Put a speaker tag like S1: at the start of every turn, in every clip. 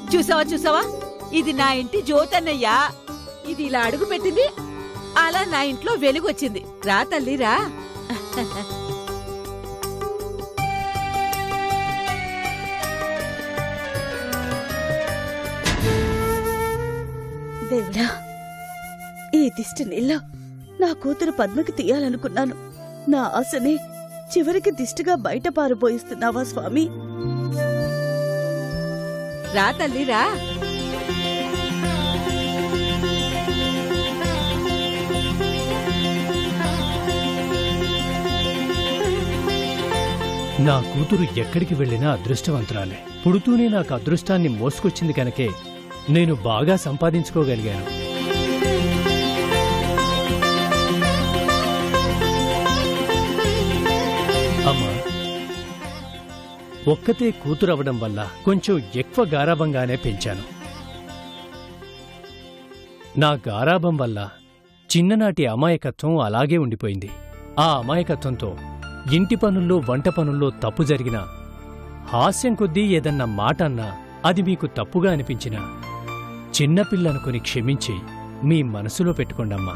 S1: చూసావా చూసావా ఇది నా ఇంటి జ్యోతన్నయ్యా ఇది ఇలా అడుగు పెట్టింది అలా నా ఇంట్లో వెలుగొచ్చింది రా తల్లి రా
S2: దేవుడా ఈ దిష్టి నీళ్ళ నా కూతురు పద్మకి తీయాలనుకున్నాను నా ఆశని చివరికి దిష్టిగా బయట పారబోయిస్తున్నావా స్వామి
S1: రా తల్లి రా
S3: నా కూతురు ఎక్కడికి వెళ్ళినా అదృష్టవంతురాలే పుడుతూనే నాకు అదృష్టాన్ని మోసుకొచ్చింది కనుకే నేను బాగా సంపాదించుకోగలిగాను అమ్మా ఒక్కతే కూతురవడం వల్ల కొంచెం ఎక్కువ గారాబంగానే పెంచాను నా గారాబం వల్ల చిన్ననాటి అమాయకత్వం అలాగే ఉండిపోయింది ఆ అమాయకత్వంతో ఇంటి పనుల్లో వంట పనుల్లో తప్పు జరిగినా హాస్యం కొద్దీ ఏదన్నా మాట అన్నా అది మీకు తప్పుగా అనిపించినా చిన్నపిల్లనుకుని క్షమించి మీ మనసులో పెట్టుకోండమ్మా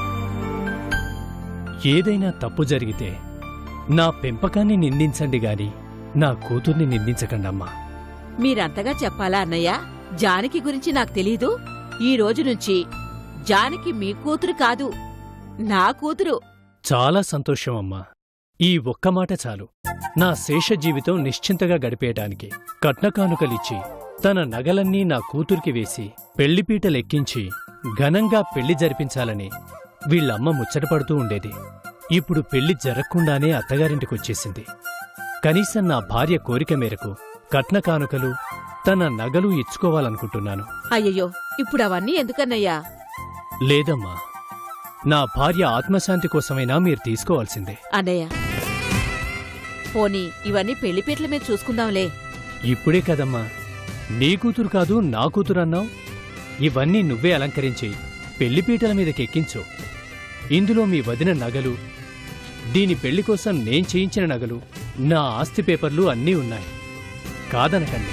S3: ఏదైనా తప్పు జరిగితే నా పెంపకాన్ని నిందించండి గాని నా కూతుర్ని నిందించకండమ్మా
S1: మీరంతగా చెప్పాలా అన్నయ్య జానకి గురించి నాకు తెలీదు ఈ రోజు నుంచి జానకి మీ కూతురు కాదు నా కూతురు
S3: చాలా సంతోషం అమ్మా ఈ ఒక్క మాట చాలు నా శేష జీవితం నిశ్చింతగా గడిపేయడానికి కట్నకానుకలిచ్చి తన నగలన్నీ నా కూతురికి వేసి పెళ్లిపీటలెక్కించి ఘనంగా పెళ్లి జరిపించాలని వీళ్ళమ్మ ముచ్చటపడుతూ ఉండేది ఇప్పుడు పెళ్లి జరగకుండానే అత్తగారింటికొచ్చేసింది కనీసం నా భార్య కోరిక మేరకు కట్నకానుకలు తన నగలు ఇచ్చుకోవాలనుకుంటున్నాను
S1: అయ్యయ్యో ఇప్పుడు అవన్నీ ఎందుకన్నయ్యా
S3: లేదమ్మా నా భార్య ఆత్మశాంతి కోసమైనా మీరు తీసుకోవాల్సిందే
S1: అన్నయ్య పోనీ ఇవన్నీ పెళ్లిపీటల మీద చూసుకుందాంలే
S3: ఇప్పుడే కదమ్మా నీ కూతురు కాదు నా కూతురు అన్నావు ఇవన్నీ నువ్వే అలంకరించి పెళ్లిపీటల మీదకెక్కించు ఇందులో మీ వదిన నగలు దీని పెళ్లి కోసం నేను చేయించిన నగలు నా ఆస్తి పేపర్లు అన్నీ ఉన్నాయి కాదనకండి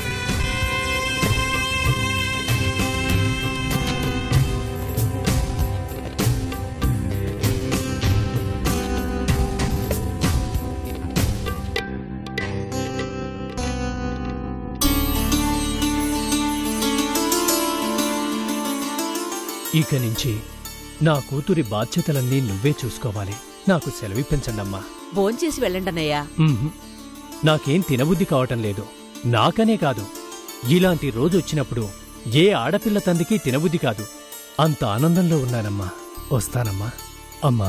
S3: ఇక నుంచి నా కూతురి బాధ్యతలన్నీ నువ్వే చూసుకోవాలి నాకు సెలవిప్పించండమ్మా
S1: భోంచేసి వెళ్ళండన్నయ్యా
S3: ఉహుం. నాకేం తినబుద్ధి కావటం లేదు నాకనే కాదు ఇలాంటి రోజొచ్చినప్పుడు ఏ ఆడపిల్ల తండ్రికి తినబుద్ధి కాదు అంత ఆనందంలో ఉన్నానమ్మా వస్తానమ్మా అమ్మా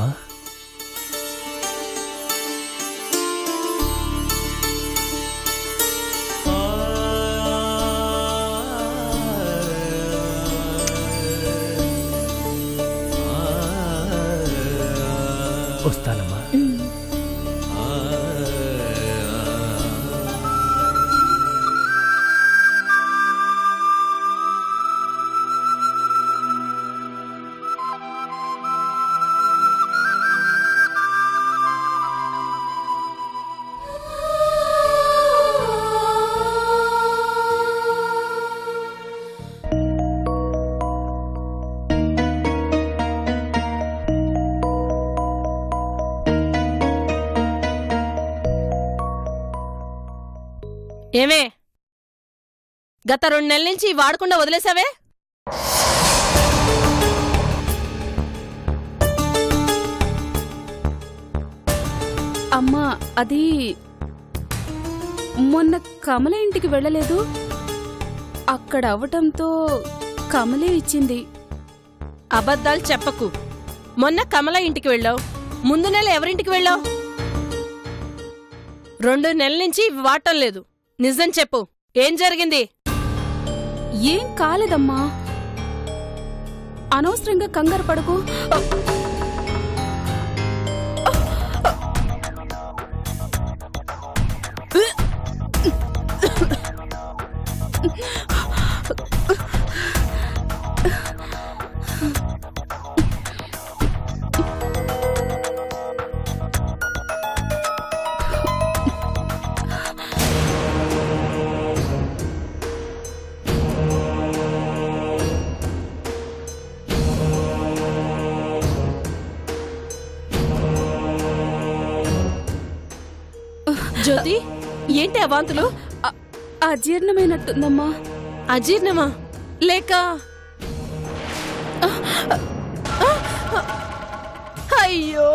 S3: వస్తానమ్మా
S4: ఏమే గత రెండు నెలల నుంచి వాడకుండా వదిలేసావే
S2: అమ్మా అది మొన్న కమల ఇంటికి వెళ్ళలేదు అక్కడ అవటంతో కమలే ఇచ్చింది
S4: అబద్ధాలు చెప్పకు మొన్న కమల ఇంటికి వెళ్ళావు ముందు నెల ఎవరింటికి వెళ్ళావు రెండు నెలల నుంచి ఇవి వాడటం లేదు నిజం చెప్పు ఏం జరిగింది
S2: ఏం కాలేదమ్మా అనవసరంగా కంగారు పడకు
S4: జ్యోతి ఏంటి ఆ వాంతులు
S2: అ- అజీర్ణమైనట్టుందమ్మా
S4: అజీర్ణమా లేక అయ్యో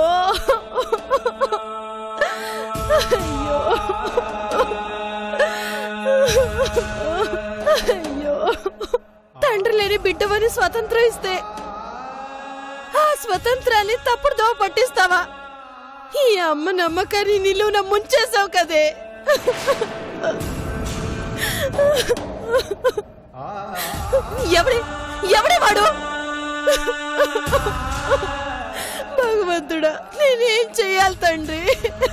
S4: అయ్యో అయ్యో తండ్రి లేని బిడ్డవని స్వతంత్రం ఇస్తే ఆ స్వతంత్రాన్ని తప్పుడు దోవ పట్టిస్తావా ఈ అమ్మ నమ్మకాన్ని నిలువున ముంచేసావు కదే ఎవడే ఎవడే వాడు భగవంతుడా నేనేం చెయ్యాలి తండ్రి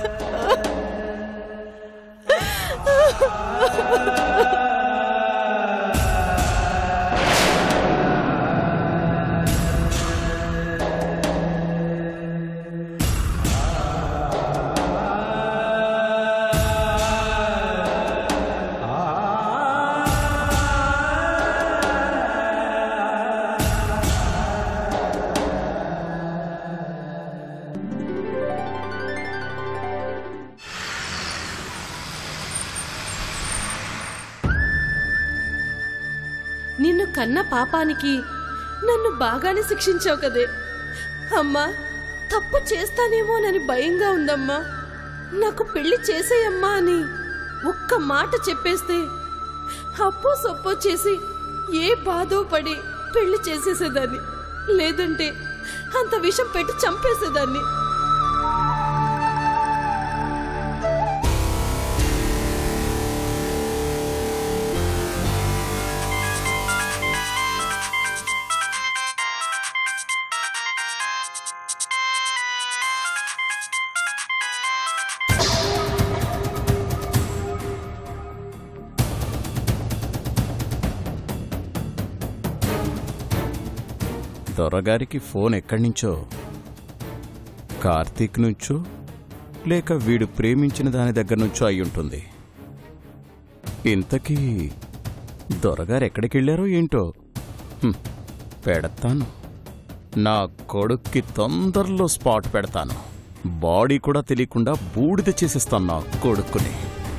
S4: నిన్ను కన్న పాపానికి నన్ను బాగానే శిక్షించావు కదే అమ్మా తప్పు చేస్తానేమోనని భయంగా ఉందమ్మా నాకు పెళ్లి చేసేయమ్మా అని ఒక్క మాట చెప్పేస్తే అప్పో సొప్పో చేసి ఏ బాధో పడి పెళ్లి చేసేసేదాన్ని లేదంటే అంత విషం పెట్టి చంపేసేదాన్ని
S5: దొరగారికి ఫోన్ ఎక్కడి నుంచో కార్తీక్ నుంచో లేక వీడు ప్రేమించిన దాని దగ్గర నుంచో అయి ఉంటుంది ఇంతకీ దొరగారు ఎక్కడికి వెళ్ళారో ఏంటో హ్మ్, పెడతాను నా కొడుక్కి తొందరలో స్పాట్ పెడతాను బాడీ కూడా తెలియకుండా బూడిద చేసేస్తాను నా కొడుకుని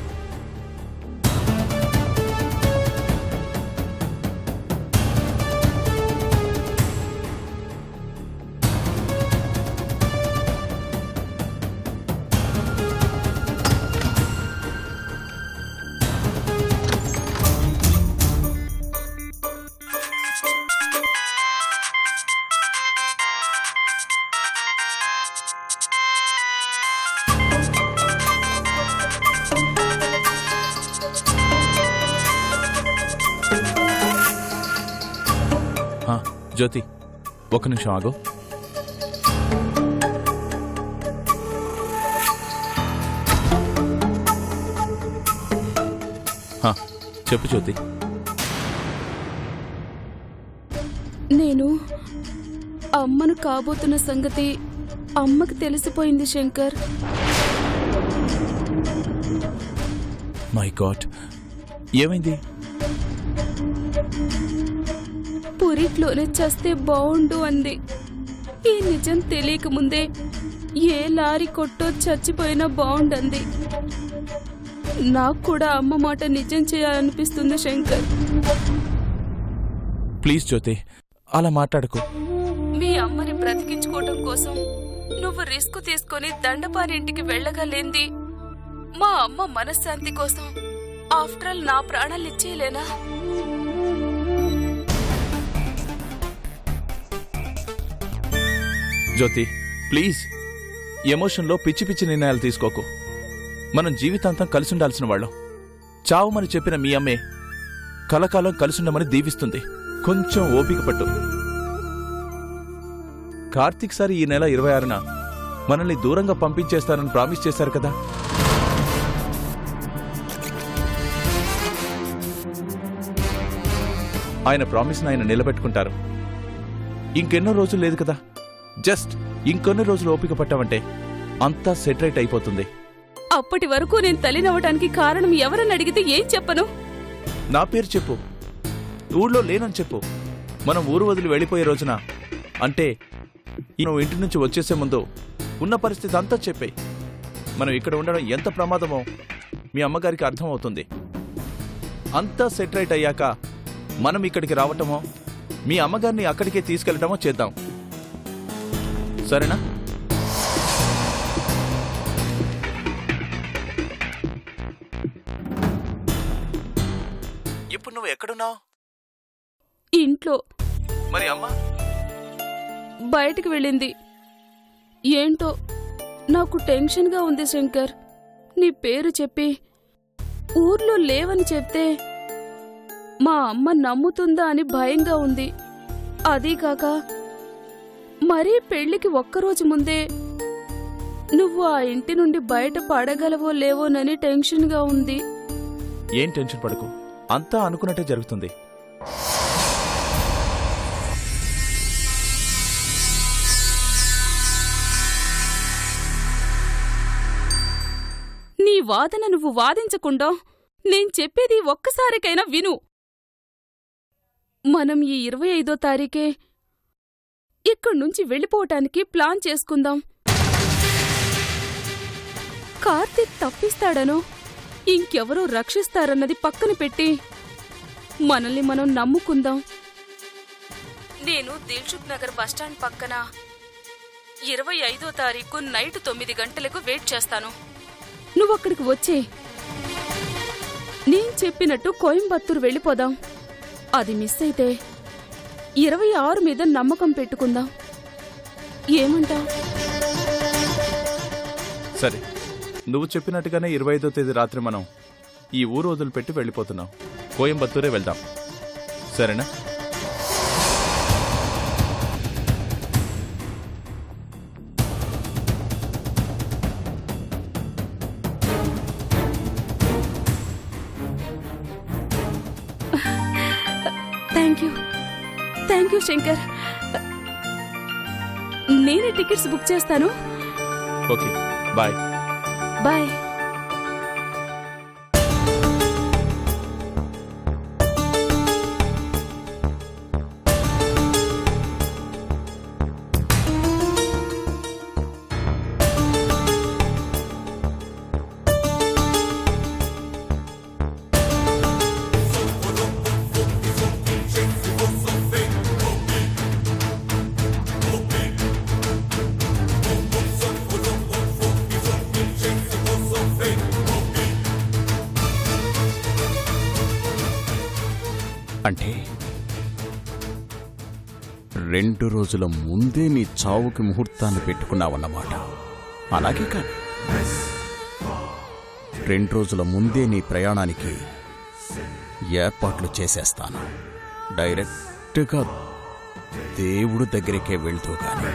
S6: ఆ, జ్యోతి ఒక నిమిషం ఆగు ఆ, చెప్పు జ్యోతి
S7: నేను అమ్మను కాబోతున్న సంగతి అమ్మకు తెలిసిపోయింది శంకర్
S6: మై గాడ్ ఏమైంది
S7: పురిట్లోనే చస్తే బావుండు అంది ఈ నిజం తెలియకముందే ఏ లారీ కొట్టో చచ్చిపోయినా బావుండంది నాకు కూడా అమ్మ మాట నిజం చేయాలనిపిస్తుంది శంకర్
S6: ప్లీజ్ జ్యోతి అలా మాట్లాడకు
S7: మీ అమ్మని బ్రతికించుకోవటం కోసం నువ్వు రిస్క్ తీసుకొని దండపారి ఇంటికి వెళ్ళగలేంది మా అమ్మ మనశ్శాంతి కోసం ఆఫ్టర్ ఆల్ నా ప్రాణాలు ఇచ్చేయలేనా
S6: జ్యోతి ప్లీజ్ ఎమోషన్లో పిచ్చి పిచ్చి నిర్ణయాలు తీసుకోకు మనం జీవితాంతం కలిసి ఉండాల్సిన వాళ్ళం చావమని చెప్పిన మీ అమ్మే కలకాలం కలిసుండమని దీవిస్తుంది కొంచెం ఓపిక పట్టు కార్తీక్ సార్ ఈ నెల ఇరవై ఆరున మనల్ని దూరంగా పంపించేస్తానని ప్రామిస్ చేశారు కదా ఆయన ప్రామిస్ని ఆయన నిలబెట్టుకుంటారు ఇంకెన్నో రోజులు లేదు కదా జస్ట్ ఇంకొన్ని రోజులు ఓపిక పట్టామంటే అంతా సెటరేట్ అయిపోతుంది
S7: అప్పటి వరకు నేను తల్లినవ్వటానికి కారణం ఎవరని అడిగితే ఏం చెప్పను
S6: నా పేరు చెప్పు ఊళ్ళో లేనని చెప్పు మనం ఊరు వదిలి వెళ్ళిపోయే రోజున అంటే నువ్వు ఇంటి నుంచి వచ్చేసే ముందు ఉన్న పరిస్థితి అంతా చెప్పేయి మనం ఇక్కడ ఉండడం ఎంత ప్రమాదమో మీ అమ్మగారికి అర్థమవుతుంది అంతా సెట్ రైట్ అయ్యాక మనం ఇక్కడికి రావటమో మీ అమ్మగారిని అక్కడికే తీసుకెళ్ళటమో చేద్దాం సరేనా ఇప్పుడు నువ్వు ఎక్కడున్నావు
S7: ఇంట్లో
S6: మరి అమ్మ
S7: బయటికి వెళ్ళింది ఏంటో నాకు టెన్షన్గా ఉంది శంకర్ నీ పేరు చెప్పి ఊర్లో లేవని చెప్తే మా అమ్మ నమ్ముతుందా అని భయంగా ఉంది అదీ కాక మరీ పెళ్లికి ఒక్కరోజు ముందే నువ్వు ఆ ఇంటి నుండి బయట పడగలవో లేవోనని టెన్షన్గా ఉంది
S6: ఏం టెన్షన్ పడకు అంతా అనుకున్నట్టే జరుగుతుంది
S7: నీ వాదన నువ్వు వాదించకుండా నేను చెప్పేది ఒక్కసారికైనా విను మనం ఈ ఇరవై ఐదో తారీఖే ఇక్కడ్నుంచి వెళ్ళిపోవటానికి ప్లాన్ చేసుకుందాం కార్తీక్ తప్పిస్తాడనో ఇంకెవరో రక్షిస్తారన్నది పక్కన పెట్టి మనల్ని మనం నమ్ముకుందాం నేను దిల్సుఖ్ నగర్ బస్టాండ్ పక్కన ఇరవై ఐదో తారీఖు నైట్ తొమ్మిది గంటలకు వెయిట్ చేస్తాను నువ్వు అక్కడికి వచ్చే నేను చెప్పినట్టు కోయంబత్తూరు వెళ్ళిపోదాం అది మిస్ అయితే ఇరవై ఆరు మీద నమ్మకం పెట్టుకుందాం ఏమంటావ్
S6: సరే నువ్వు చెప్పినట్టుగానే ఇరవై ఐదో తేదీ రాత్రి మనం ఈ ఊరు వదిలిపెట్టి వెళ్ళిపోతున్నాం కోయంబత్తూరే వెళ్దాం సరేనా
S7: thank you thank you Shankar నేనే టికెట్స్ బుక్ చేస్తాను
S6: ఓకే బాయ్
S7: బాయ్
S5: అంటే రెండు రోజుల ముందే నీ చావుకి ముహూర్తాన్ని పెట్టుకున్నావన్నమాట అలాగే కాదు రెండు రోజుల ముందే నీ ప్రయాణానికి ఏర్పాట్లు చేసేస్తాను డైరెక్ట్గా దేవుడు దగ్గరికే వెళ్తూ కానీ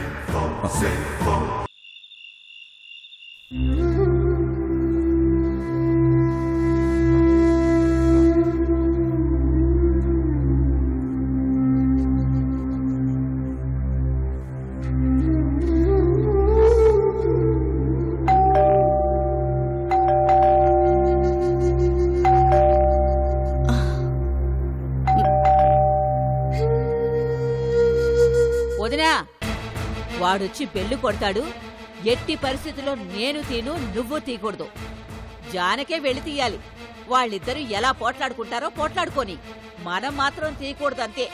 S1: వదినా వాడొచ్చి పెళ్లి కొడతాడు ఎట్టి పరిస్థితిలో నేను తీను నువ్వు తీయకూడదు జానకే వెళ్ళి తీయాలి వాళ్ళిద్దరూ ఎలా పోట్లాడుకుంటారో పోట్లాడుకోని మనం మాత్రం తీయకూడదు అంతే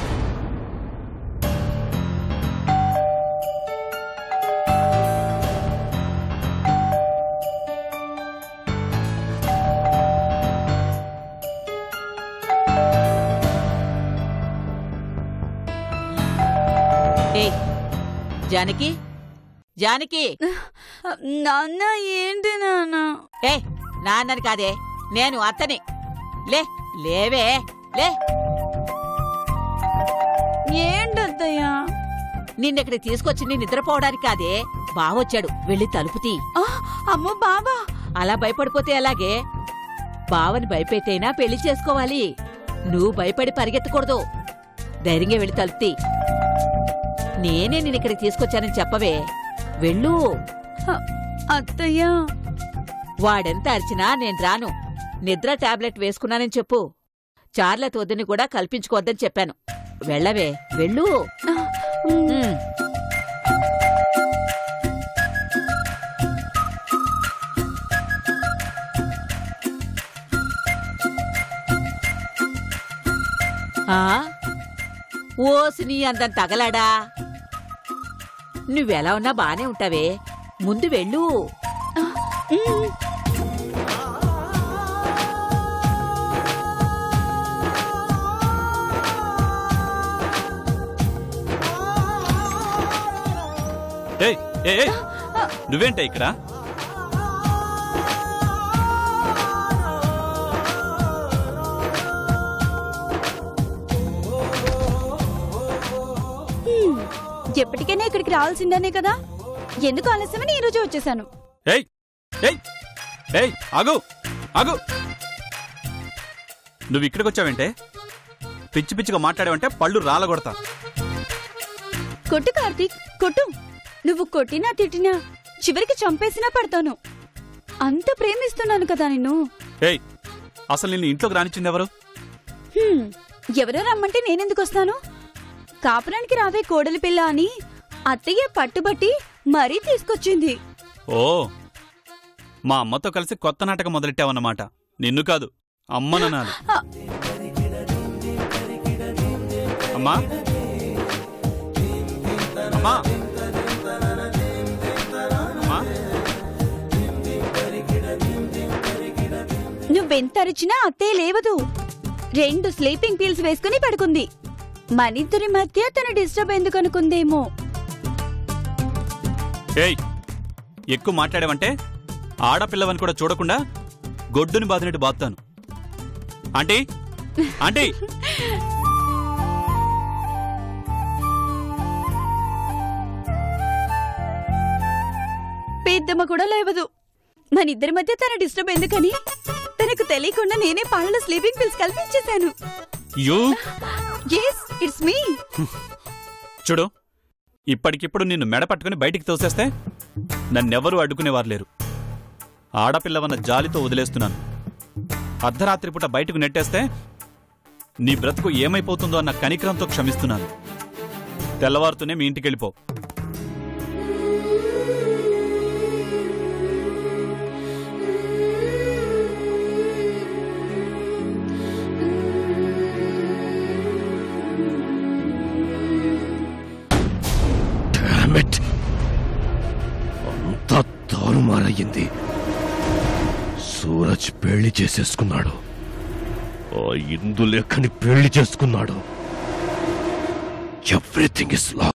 S1: ఏయ్ జానకి జానకి
S2: నాన్న ఏంటి నాన్న
S1: ఏ నాన్నని కాదే నేను అత్తని లే లేవే లే
S2: ఏంటత్తయ్యా
S1: నిన్నెక్కడికి తీసుకొచ్చి నీ నిద్రపోవడానికి కాదే బావొచ్చాడు వెళ్ళి తలుపు తీ
S2: అమ్మో బాబా
S1: అలా భయపడిపోతే ఎలాగే బావని భయపెట్టైనా పెళ్లి చేసుకోవాలి నువ్వు భయపడి పరిగెత్తకూడదు ధైర్యంగా వెళ్ళి తలుపు తీ నేనే నేను ఇక్కడికి తీసుకొచ్చానని చెప్పవే వెళ్ళు
S2: అత్తయ్యా
S1: వాడెంత అరిచినా నేను రాను నిద్ర టాబ్లెట్ వేసుకున్నానని చెప్పు చార్లెట్ వద్దని కూడా కల్పించుకోవద్దని చెప్పాను వెళ్ళవే వెళ్ళు ఉమ్. సునీ అందం తగలాడా నువ్వెలా ఉన్నా బానే ఉంటావే ముందు వెళ్ళు
S8: ఏయ్ ఏయ్ ఏయ్, నువ్వేంటే ఇక్కడ
S9: ఎప్పటికైనా ఇక్కడికి రావాల్సిందేనే కదా ఎందుకు ఆలస్యమని ఈ రోజు వచ్చేసాను
S8: ఏయ్ ఏయ్ ఏయ్ ఆగు ఆగు నువ్వు ఇక్కడికి వచ్చావంటే పిచ్చి పిచ్చిగా మాట్లాడావంటే పళ్ళు రాలగొడతా
S9: కొట్టు కార్తీక్ కొట్టు నువ్వు కొట్టినా తిట్టినా చివరికి చంపేసినా పడతాను అంత ప్రేమిస్తున్నాను కదా నిన్ను
S8: ఏయ్ అసలు నిన్ను ఇంట్లోకి రానిచ్చింది ఎవరు
S9: హ్మ్, ఎవరో రమ్మంటే నేనెందుకు వస్తాను కాపురానికి రావే కోడలి పిల్ల అని అత్తయ్య పట్టుబట్టి మరీ తీసుకొచ్చింది
S8: ఓ మా అమ్మతో కలిసి కొత్త నాటకం మొదలెట్టావన్నమాట నిన్ను కాదు అమ్మననాలి
S9: ఆ.
S8: అమ్మా అమ్మా అమ్మా
S9: నువ్వెంత అరిచినా అత్తయ్య లేవదు రెండు స్లీపింగ్ పీల్స్ వేసుకుని పడుకుంది మనిద్దరి మధ్య తను డిస్టర్బ్ ఎందుకు అనుకుందేమో
S8: ఏయ్ ఎక్కువ మాట్లాడావంటే ఆడపిల్లవని కూడా చూడకుండా గొడ్డుని బాదినట్టు బాదుతాను ఆంటీ ఆంటీ
S9: పెద్దమ్మ కూడా లేవదు మనిద్దరి మధ్య తన డిస్టర్బ్ ఎందుకని తనకు తెలియకుండా నేనే పాలలో స్లీపింగ్ పిల్స్ కల్పించేశాను
S8: యూ
S9: ఎస్ ఇట్స్ మీ
S8: చూడు ఇప్పటికిప్పుడు నిన్ను మెడ పట్టుకుని బయటికి తోసేస్తే నన్నెవరూ అడ్డుకునేవారు లేరు ఆడపిల్లవన్న జాలితో వదిలేస్తున్నాను అర్ధరాత్రి పూట బయటకు నెట్టేస్తే నీ బ్రతుకు ఏమైపోతుందో అన్న కనికరంతో క్షమిస్తున్నాను తెల్లవారుతూనే మీ ఇంటికి వెళ్ళిపో
S10: డామెట్ అంతా తారుమారయ్యింది సూరజ్ పెళ్లి చేసేసుకున్నాడు ఆ ఇందులేఖని పెళ్లి చేసుకున్నాడు ఎవ్రీథింగ్ ఇస్ లాస్